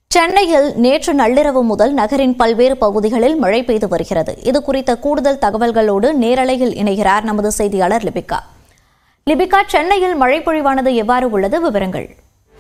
சென்னையில் நேற்று நள்ளிரவு முதல் நகரின் பல்வேறு பகுதிகளில் மழை பெய்து வருகிறது இது குறித்த கூடுதல் தகவல்களோடு நேரலையில் இணைகிறார் நமது செய்தியாளர் லிபிகா லிபிகா சென்னையில் மழை பொழிவானது எவ்வாறு உள்ளது விவரங்கள்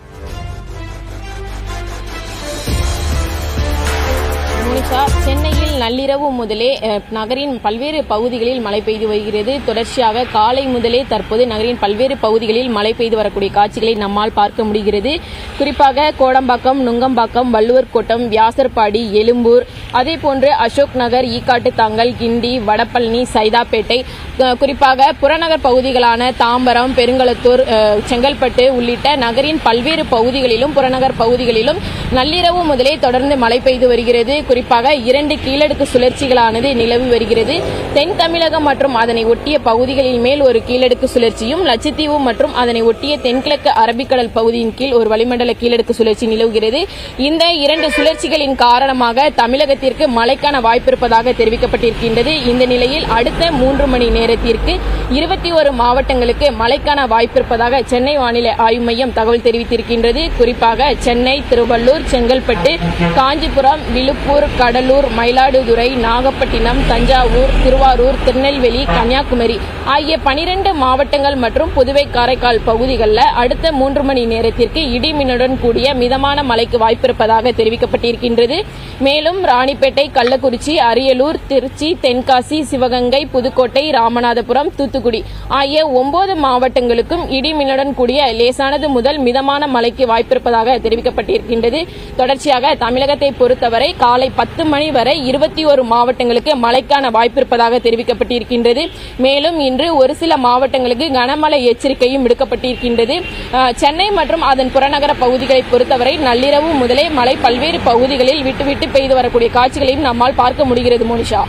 மோனிஷா சென்னையில் நள்ளிரவு முதலே அஹ், நகரின் பல்வேறு பகுதிகளில் மழை பெய்து வருகிறது தொடர்ச்சியாக காலை முதலே தற்போது நகரின் பல்வேறு பகுதிகளில் மழை பெய்து வரக்கூடிய காட்சிகளை நம்மால் பார்க்க முடிகிறது குறிப்பாக கோடம்பாக்கம் நுங்கம்பாக்கம் வள்ளுவர் கோட்டம் வியாசர்பாடி எழும்பூர் அதே போன்று அசோக் நகர் ஈக்காட்டு தாங்கல் கிண்டி வடபழனி சைதாப்பேட்டை அஹ், குறிப்பாக புறநகர் பகுதிகளான தாம்பரம் பெருங்களத்தூர் அஹ், செங்கல்பட்டு உள்ளிட்ட நகரின் பல்வேறு பகுதிகளிலும் புறநகர் பகுதிகளிலும் நள்ளிரவு முதலே தொடர்ந்து மழை பெய்து வருகிறது குறிப்பாக இரண்டு கீழடுக்கு சுழற்சிகளானது நிலவி வருகிறது தென் தமிழகம் மற்றும் அதனை ஒட்டிய பகுதிகளின் மேல் ஒரு கீழடுக்கு சுழற்சியும் லட்சத்தீவு மற்றும் அதனை ஒட்டிய தென்கிழக்கு அரபிக்கடல் பகுதியின் கீழ் ஒரு வளிமண்டல கீழடுக்கு சுழற்சி நிலவுகிறது இந்த இரண்டு சுழற்சிகளின் காரணமாக தமிழகத்திற்கு மழைக்கான வாய்ப்பு இருப்பதாக தெரிவிக்கப்பட்டிருக்கின்றது இந்த நிலையில் அடுத்த மூன்று மணி நேரத்திற்கு இருபத்தி ஒரு மாவட்டங்களுக்கு மழைக்கான வாய்ப்பு இருப்பதாக சென்னை வானிலை ஆய்வு மையம் தகவல் தெரிவித்திருக்கின்றது குறிப்பாக சென்னை திருவள்ளூர் செங்கல்பட்டு காஞ்சிபுரம் விழுப்புரம் கடலூர் மயிலாடுதுறை நாகப்பட்டினம் தஞ்சாவூர் திருவாரூர் திருநெல்வேலி கன்னியாகுமரி ஆகிய பனிரெண்டு மாவட்டங்கள் மற்றும் புதுவை காரைக்கால் பகுதிகளில் அடுத்த மூன்று மணி நேரத்திற்கு இடி மின்னுடன் கூடிய மிதமான மழைக்கு வாய்ப்பிருப்பதாக தெரிவிக்கப்பட்டிருக்கின்றது மேலும் ராணிப்பேட்டை கள்ளக்குறிச்சி அரியலூர் திருச்சி தென்காசி சிவகங்கை புதுக்கோட்டை ராமநாதபுரம் தூத்துக்குடி ஆகிய ஒன்பது மாவட்டங்களுக்கும் இடி மின்னுடன் கூடிய லேசானது முதல் மிதமான மழைக்கு வாய்ப்பிருப்பதாக தெரிவிக்கப்பட்டிருக்கின்றது தொடர்ச்சியாக தமிழகத்தை பொறுத்தவரை காலை பத்து மணி வரை இருபத்தி ஒரு மாவட்டங்களுக்கு மழைக்கான வாய்ப்பிருப்பதாக தெரிவிக்கப்பட்டிருக்கின்றது மேலும் இன்று ஒரு சில மாவட்டங்களுக்கு கனமழை எச்சரிக்கையும் விடுக்கப்பட்டிருக்கின்றது அஹ், சென்னை மற்றும் அதன் புறநகர பகுதிகளை பொறுத்தவரை நள்ளிரவு முதலே மழை பல்வேறு பகுதிகளில் விட்டுவிட்டு பெய்து வரக்கூடிய காட்சிகளையும் நம்மால் பார்க்க முடிகிறது மோனிஷா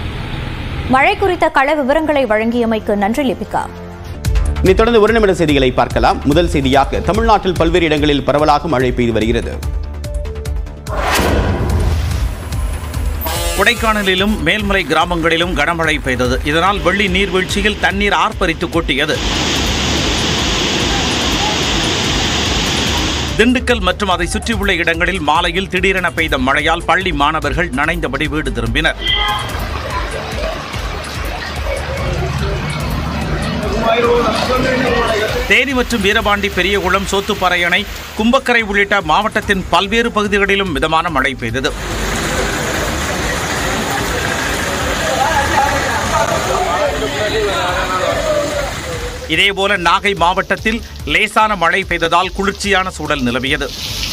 மழை குறித்த கள விவரங்களை வழங்கியமைக்கு நன்றி லிபிகா இனி தொடர்ந்து ஒரு நிமிட செய்திகளை பார்க்கலாம் முதல் செய்தியாக தமிழ்நாட்டில் பல்வேறு இடங்களில் பரவலாக மழை பெய்து வருகிறது கொடைக்கானலிலும் மேல்மலை கிராமங்களிலும் கனமழை பெய்தது இதனால் வெள்ளி நீர்வீழ்ச்சியில் தண்ணீர் ஆர்ப்பரித்து கொட்டியது திண்டுக்கல் மற்றும் அதை சுற்றியுள்ள இடங்களில் மாலையில் திடீரென பெய்த மழையால் பள்ளி மாணவர்கள் நனைந்தபடி வீடு திரும்பினர் தேனி மற்றும் வீரபாண்டி பெரியகுளம் சோத்துப்பாறை அணை கும்பக்கரை உள்ளிட்ட மாவட்டத்தின் பல்வேறு பகுதிகளிலும் மிதமான மழை பெய்தது இதேபோல நாகை மாவட்டத்தில் லேசான மழை பெய்ததால் குளிர்ச்சியான சூழல் நிலவியது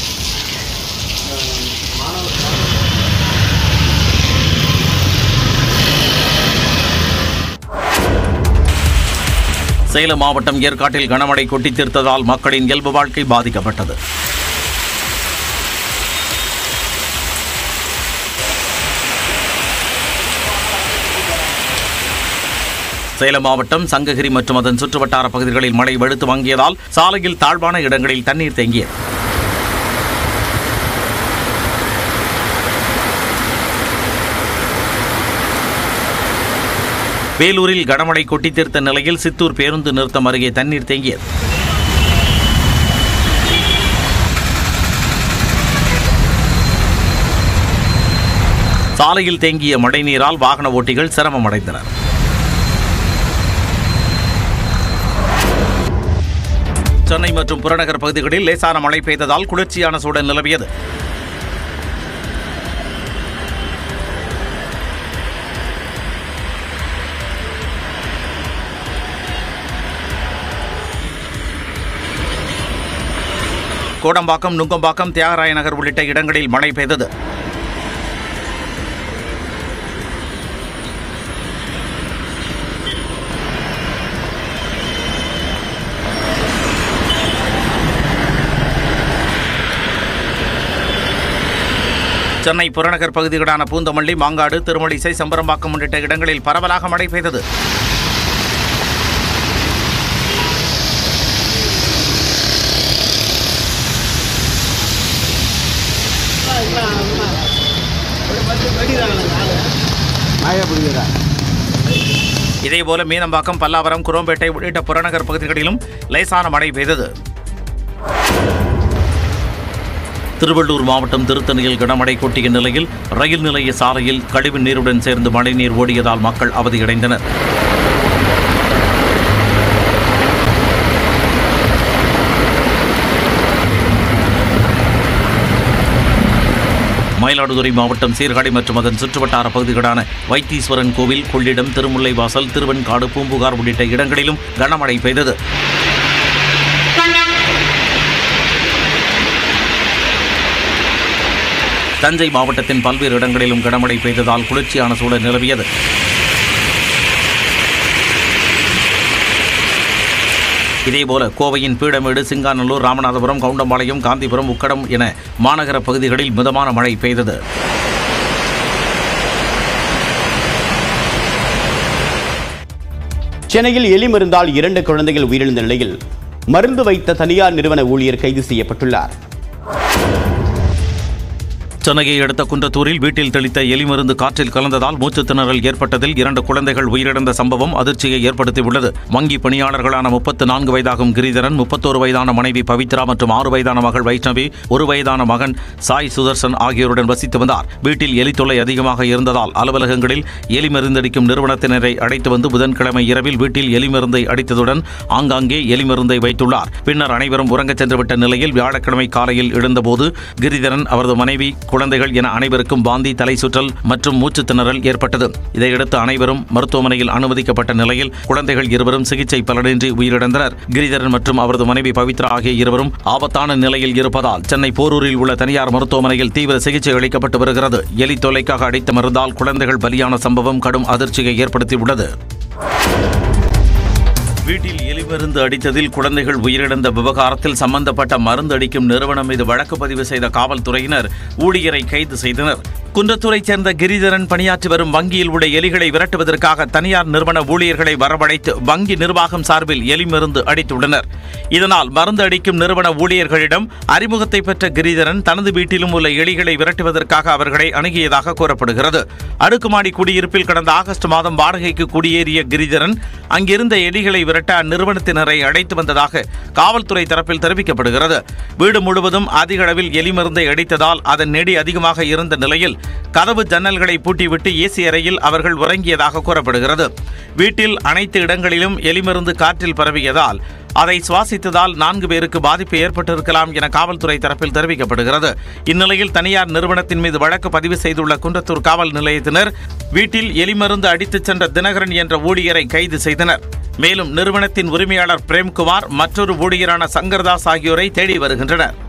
சேலம் மாவட்டம் ஏற்காட்டில் கனமழை கொட்டி தீர்த்ததால் மக்களின் இயல்பு வாழ்க்கை பாதிக்கப்பட்டது சேலம் மாவட்டம் சங்ககிரி மற்றும் அதன் சுற்றுவட்டார பகுதிகளில் மழை வெளுத்து வாங்கியதால் சாலையில் தாழ்வான இடங்களில் தண்ணீர் தேங்கியது வேலூரில் கனமழை கொட்டி தீர்த்த நிலையில் சித்தூர் பேருந்து நிறுத்தம் அருகே தண்ணீர் தேங்கியது சாலையில் தேங்கிய மழைநீரால் வாகன ஓட்டிகள் சிரமம் அடைந்தனர் சென்னை மற்றும் புறநகர் பகுதிகளில் லேசான மழை பெய்ததால் குளிர்ச்சியான சூழல் நிலவியது கோடம்பாக்கம் நுங்கம்பாக்கம் தியாகராய நகர் உள்ளிட்ட இடங்களில் மழை பெய்தது சென்னை புறநகர் பகுதிகளான பூந்தமல்லி மாங்காடு திருமழிசை செம்பரம்பாக்கம் உள்ளிட்ட இடங்களில் பரவலாக மழை பெய்தது இதேபோல மீனம்பாக்கம் பல்லாவரம் குரோம்பேட்டை உள்ளிட்ட புறநகர் பகுதிகளிலும் லேசான மழை பெய்தது திருவள்ளூர் மாவட்டம் திருத்தணியில் கனமழை கொட்டிய நிலையில் ரயில் நிலைய சாலையில் கழிவு நீருடன் சேர்ந்து மழைநீர் ஓடியதால் மக்கள் அவதியடைந்தனர் மயிலாடுதுறை மாவட்டம் சீர்காழி மற்றும் அதன் சுற்றுவட்டார பகுதிகளான வைத்தீஸ்வரன் கோவில் கொள்ளிடம் திருமுல்லைவாசல் திருவெண்காடு பூம்புகார் உள்ளிட்ட இடங்களிலும் கனமழை பெய்தது தஞ்சை மாவட்டத்தின் பல்வேறு இடங்களிலும் கனமழை பெய்ததால் குளிர்ச்சியான சூழல் நிலவியது இதேபோல கோவையின் பீடமேடு சிங்காநல்லூர் ராமநாதபுரம் கவுண்டம்பாளையம் காந்திபுரம் உக்கடம் என மாநகர பகுதிகளில் மிதமான மழை பெய்தது சென்னையில் எலி மருந்தால் இரண்டு குழந்தைகள் உயிரிழந்த நிலையில் மருந்து வைத்த தனியார் நிறுவன ஊழியர் கைது செய்யப்பட்டுள்ளார் சென்னையை அடுத்த குன்றத்தூரில் வீட்டில் தெளித்த எலி மருந்து காற்றில் கலந்ததால் மூச்சுத் திணறல் ஏற்பட்டதில் இரண்டு குழந்தைகள் உயிரிழந்த சம்பவம் அதிர்ச்சியை ஏற்படுத்தியுள்ளது வங்கி பணியாளர்களான முப்பத்து நான்கு வயதாகும் கிரிதரன் முப்பத்தோரு வயதான மனைவி பவித்ரா மற்றும் ஆறு வயதான மகள் வைஷ்ணவி ஒரு வயதான மகன் சாய் சுதர்சன் ஆகியோருடன் வசித்து வந்தார் வீட்டில் எலி தொல்லை அதிகமாக இருந்ததால் அலுவலகங்களில் எலி மருந்தடிக்கும் நிறுவனத்தினரை அழைத்து வந்து புதன்கிழமை இரவில் வீட்டில் எலி மருந்தை அடித்ததுடன் ஆங்காங்கே எலி மருந்தை வைத்துள்ளார் பின்னர் அனைவரும் உறங்கச் சென்றுவிட்ட நிலையில் வியாழக்கிழமை காலையில் எழுந்தபோது கிரிதரன் அவரது மனைவி குழந்தைகள் என அனைவருக்கும் வாந்தி தலை சுற்றல் மற்றும் மூச்சுத் திணறல் ஏற்பட்டது இதையடுத்து அனைவரும் மருத்துவமனையில் அனுமதிக்கப்பட்ட நிலையில் குழந்தைகள் இருவரும் சிகிச்சை பலனின்றி உயிரிழந்தனர் கிரிதரன் மற்றும் அவரது மனைவி பவித்ரா ஆகிய இருவரும் ஆபத்தான நிலையில் இருப்பதால் சென்னை போரூரில் உள்ள தனியார் மருத்துவமனையில் தீவிர சிகிச்சை அளிக்கப்பட்டு வருகிறது எலி தொல்லைக்காக அடித்த மருந்தால் குழந்தைகள் பலியான சம்பவம் கடும் அதிர்ச்சியை ஏற்படுத்தியுள்ளது வீட்டில் எலி மருந்து அடித்ததில் குழந்தைகள் உயிரிழந்த விவகாரத்தில் சம்பந்தப்பட்ட மருந்து அடிக்கும் நிறுவனம் மீது வழக்கு பதிவு செய்த காவல்துறையினர் ஊழியரை கைது செய்தனர் குன்றத்தூரைச் சேர்ந்த கிரிதரன் பணியாற்றி வரும் வங்கியில் உள்ள எலிகளை விரட்டுவதற்காக தனியார் நிறுவன ஊழியர்களை வரவழைத்து வங்கி நிர்வாகம் சார்பில் எலி மருந்து அடித்துள்ளனர் இதனால் மருந்து அடிக்கும் நிறுவன ஊழியர்களிடம் அறிமுகத்தை பெற்ற கிரிதரன் தனது வீட்டிலும் உள்ள எலிகளை விரட்டுவதற்காக அவர்களை அணுகியதாக கூறப்படுகிறது அடுக்குமாடி குடியிருப்பில் கடந்த ஆகஸ்ட் மாதம் வாடகைக்கு குடியேறிய கிரிதரன் அங்கிருந்த எலிகளை விரட்ட அந்நிறுவனத்தினரை அழைத்து வந்ததாக காவல்துறை தரப்பில் தெரிவிக்கப்படுகிறது வீடு முழுவதும் அதிக அளவில் எலி மருந்தை அடித்ததால் அதன் நெடி அதிகமாக இருந்த நிலையில் கதவு ஜன்னல்களை பூட்டிவிட்டு ஏசி அறையில் அவர்கள் உறங்கியதாக கூறப்படுகிறது வீட்டில் அனைத்து இடங்களிலும் எலிமருந்து காற்றில் பரவியதால் அதை சுவாசித்ததால் நான்கு பேருக்கு பாதிப்பு ஏற்பட்டிருக்கலாம் என காவல்துறை தரப்பில் தெரிவிக்கப்படுகிறது இந்நிலையில் தனியார் நிறுவனத்தின் மீது வழக்கு பதிவு செய்துள்ள குன்றத்தூர் காவல் நிலையத்தினர் வீட்டில் எலிமருந்து அடித்துச் சென்ற தினகரன் என்ற ஊழியரை கைது செய்தனர் மேலும் நிறுவனத்தின் உரிமையாளர் பிரேம்குமார் மற்றொரு ஊழியரான சங்கர்தாஸ் ஆகியோரை தேடி வருகின்றனர்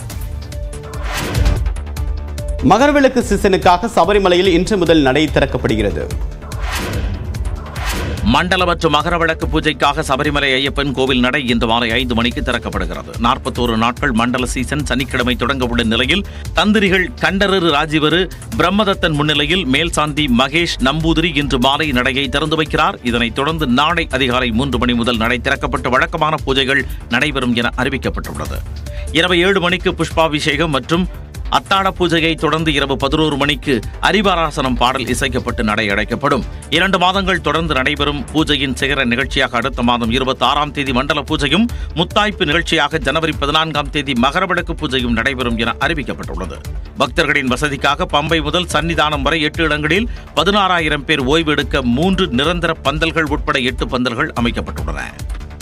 மகரவிளக்கு சீசனுக்காக சபரிமலையில் இன்று முதல் நடை திறக்கப்படுகிறது மண்டல மற்றும் மகரவிளக்கு பூஜைக்காக சபரிமலை ஐயப்பன் கோவில் நடை இன்று மாலை ஐந்து மணிக்கு திறக்கப்படுகிறது நாற்பத்தோரு நாட்கள் மண்டல சீசன் சனிக்கிழமை தொடங்க உள்ள நிலையில் தந்திரிகள் கண்டரரு ராஜீவரு பிரம்மதத்தன் முன்னிலையில் மேல்சாந்தி மகேஷ் நம்பூதிரி இன்று மாலை நடையை திறந்து வைக்கிறார் இதனைத் தொடர்ந்து நாளை அதிகாலை மூன்று மணி முதல் நடை திறக்கப்பட்டு வழக்கமான பூஜைகள் நடைபெறும் என அறிவிக்கப்பட்டுள்ளது இரவு ஏழு மணிக்கு புஷ்பாபிஷேகம் மற்றும் அத்தாட பூஜையை தொடர்ந்து இரவு பதினோரு மணிக்கு அரிவாராசனம் பாடல் இசைக்கப்பட்டு நடை அடைக்கப்படும் இரண்டு மாதங்கள் தொடர்ந்து நடைபெறும் பூஜையின் சிகர நிகழ்ச்சியாக அடுத்த மாதம் இருபத்தி ஆறாம் தேதி மண்டல பூஜையும் முத்தாய்ப்பு நிகழ்ச்சியாக ஜனவரி பதினான்காம் தேதி மகரவிளக்கு பூஜையும் நடைபெறும் என அறிவிக்கப்பட்டுள்ளது பக்தர்களின் வசதிக்காக பம்பை முதல் சன்னிதானம் வரை எட்டு இடங்களில் பதினாறாயிரம் பேர் ஓய்வு எடுக்க மூன்று நிரந்தர பந்தல்கள் உட்பட எட்டு பந்தல்கள் அமைக்கப்பட்டுள்ளன